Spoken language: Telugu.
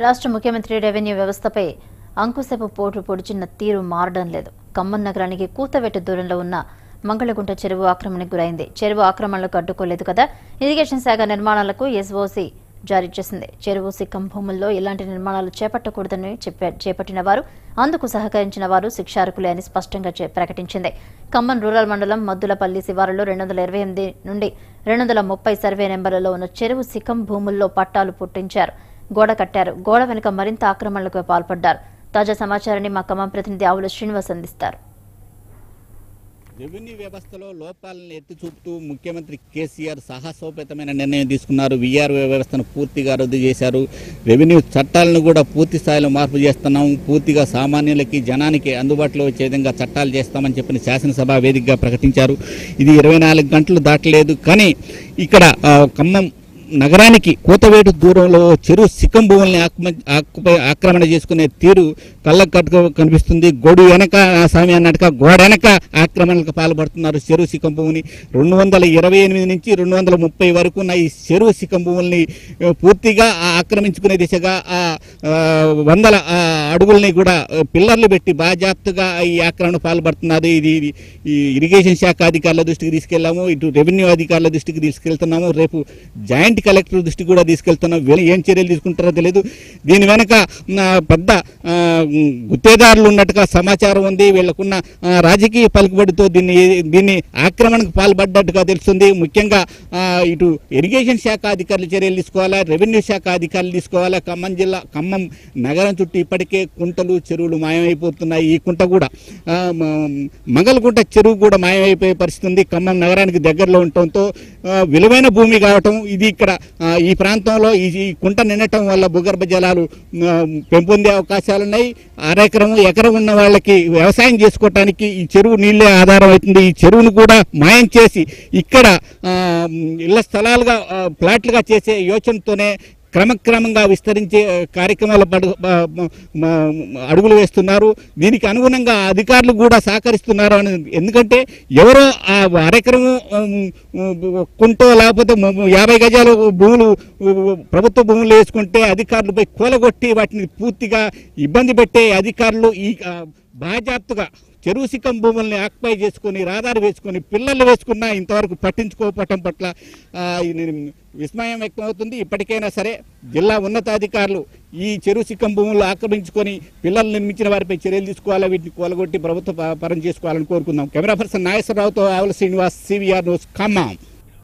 రాష్ట్ర ముఖ్యమంత్రి రెవెన్యూ వ్యవస్థపై అంకుశపు పోటు పొడిచిన తీరు మారడం లేదు ఖమ్మం నగరానికి కూతవెట్టు దూరంలో ఉన్న మంగళగుంట చెరువు ఆక్రమణకు గురైంది చెరువు ఆక్రమణలకు అడ్డుకోలేదు కదా ఇరిగేషన్ శాఖ నిర్మాణాలకు ఎస్ఓసి జారీ చేసింది చెరువు సిక్కం భూముల్లో ఇలాంటి నిర్మాణాలు చేపట్టకూడదని చెప్పా- చేపట్టిన వారు అందుకు సహకరించిన వారు శిక్షార్కులే అని స్పష్టంగా చే- ప్రకటించింది ఖమ్మం రూరల్ మండలం మద్దులపల్లి శివారులో రెండు వందల ఇరవై ఎనిమిది నుండి రెండు వందల ముప్పై సర్వే నెంబర్లలో ఉన్న చెరువు సిక్కం భూముల్లో పట్టాలు పుట్టించారు గోడ కట్టారు గోడ వెనుక మరింత ఆక్రమణలకు పాల్పడ్డారు తాజా సమాచారాన్ని మా ఖమ్మం ప్రతినిధి ఆవుల శ్రీనివాస్ అందిస్తారు రెవెన్యూ వ్యవస్థలో లోపాలను ఎత్తి చూపుతూ ముఖ్యమంత్రి కేసీఆర్ సాహసోపేతమైన నిర్ణయం తీసుకున్నారు విఆర్ వ్యవస్థను పూర్తిగా రద్దు చేశారు రెవెన్యూ చట్టాలను కూడా పూర్తి స్థాయిలో మార్పు చేస్తున్నాం పూర్తిగా సామాన్యులకి జనానికి అందుబాటులో వచ్చే విధంగా చట్టాలు చేస్తామని చెప్పిన శాసనసభ వేదికగా ప్రకటించారు ఇది ఇరవై నాలుగు గంటలు దాటలేదు కానీ ఇక్కడ ఆ, ఖమ్మం నగరానికి కూతవేటు దూరంలో చెరువు సిక్కం భూముల్ని ఆక్రమ- ఆక్యుపై ఆక్రమణ చేసుకునే తీరు కళ్ళకు కట్టుకు కనిపిస్తుంది గొడు వెనక ఆ స్వామి అన్నట్టుగా గోడ వెనక ఆక్రమణలకు పాల్పడుతున్నారు చెరువు సిక్కం భూమిని రెండు వందల ఇరవై ఎనిమిది నుంచి రెండు వందల ముప్పై వరకు ఉన్న ఈ చెరువు సిక్కం భూముల్ని ఆ, పూర్తిగా ఆ ఆక్రమించుకునే దిశగా ఆ ఆ, వందల ఆ, అడుగుల్ని కూడా ఆ, పిల్లర్లు పెట్టి బాజాప్తుగా ఈ ఆక్రమణ పాల్పడుతున్నారు ఇది ఇది ఈ ఇరిగేషన్ శాఖ అధికారుల దృష్టికి తీసుకెళ్ళాము ఇటు రెవెన్యూ అధికారుల దృష్టికి తీసుకెళ్తున్నాము రేపు జాయింట్ కలెక్టర్ దృష్టికి కూడా తీసుకెళ్తున్నాం వీళ్ళు ఏం చర్యలు తీసుకుంటారో తెలియదు దీని వెనక ఆ, పెద్ద ఆ, గుత్తేదారులు ఉన్నట్టుగా సమాచారం ఉంది వీళ్ళకున్న ఆ, రాజకీయ పలుకుబడితో దీన్ని దీన్ని ఆక్రమణకు పాల్పడ్డట్టుగా తెలుస్తుంది ముఖ్యంగా ఆ, ఇటు ఇరిగేషన్ శాఖ అధికారులు చర్యలు తీసుకోవాలా రెవెన్యూ శాఖ అధికారులు తీసుకోవాలా ఖమ్మం జిల్లా ఖమ్మం నగరం చుట్టూ ఇప్పటికే కుంటలు చెరువులు మాయమైపోతున్నాయి ఈ కుంట కూడా ఆ, మ- మంగళగుంట చెరువు కూడా మాయమైపోయే పరిస్థితి ఉంది ఖమ్మం నగరానికి దగ్గరలో ఉండటంతో ఆ, విలువైన భూమి కావటం ఇది ఇక్కడ ఆ, ఈ ప్రాంతంలో ఈ ఈ కుంట నిండటం వల్ల భూగర్భ జలాలు ఆ, పెంపొందే అవకాశాలు ఉన్నాయి అరెకరం ఎకరం ఉన్న వాళ్ళకి వ్యవసాయం చేసుకోవటానికి ఈ చెరువు నీళ్ళే ఆధారం అవుతుంది ఈ చెరువును కూడా మాయం చేసి ఇక్కడ ఆ, ఇళ్ల స్థలాలుగా ఆ, ప్లాట్లుగా చేసే యోచనతోనే క్రమక్రమంగా విస్తరించే ఆ, కార్యక్రమాల పడు- బ- బ- మ- అడుగులు వేస్తున్నారు దీనికి అనుగుణంగా అధికారులు కూడా సహకరిస్తున్నారు అని ఎందుకంటే ఎవరో ఆ అరెకరము ఉమ్, ఉమ్, కుంటో లేకపోతే ము- ము- యాభై గజాలు భూములు ఉ- ప్రభుత్వ భూములు వేసుకుంటే అధికారులపై కూలగొట్టి వాటిని పూర్తిగా ఇబ్బంది పెట్టే అధికారులు ఈ ఆ, బాజాప్తుగా చెరువు సిక్కం భూముల్ని ఆక్యుపై చేసుకొని రాదారు వేసుకొని పిల్లలు వేసుకున్నా ఇంతవరకు పట్టించుకోకపోవటం పట్ల ఆ, ఈ నేను విస్మయం వ్యక్తమవుతుంది ఇప్పటికైనా సరే జిల్లా ఉన్నతాధికారులు ఈ చెరువు సిక్కం భూములు ఆక్రమించుకొని పిల్లలు నిర్మించిన వారిపై చర్యలు తీసుకోవాలా వీటిని కూలగొట్టి ప్రభుత్వ ప- పరం చేసుకోవాలని కోరుకుందాం కెమెరా పర్సన్ నాగేశ్వరరావుతో ఆవుల శ్రీనివాస్ సివిఆర్ న్యూస్ ఖమ్మం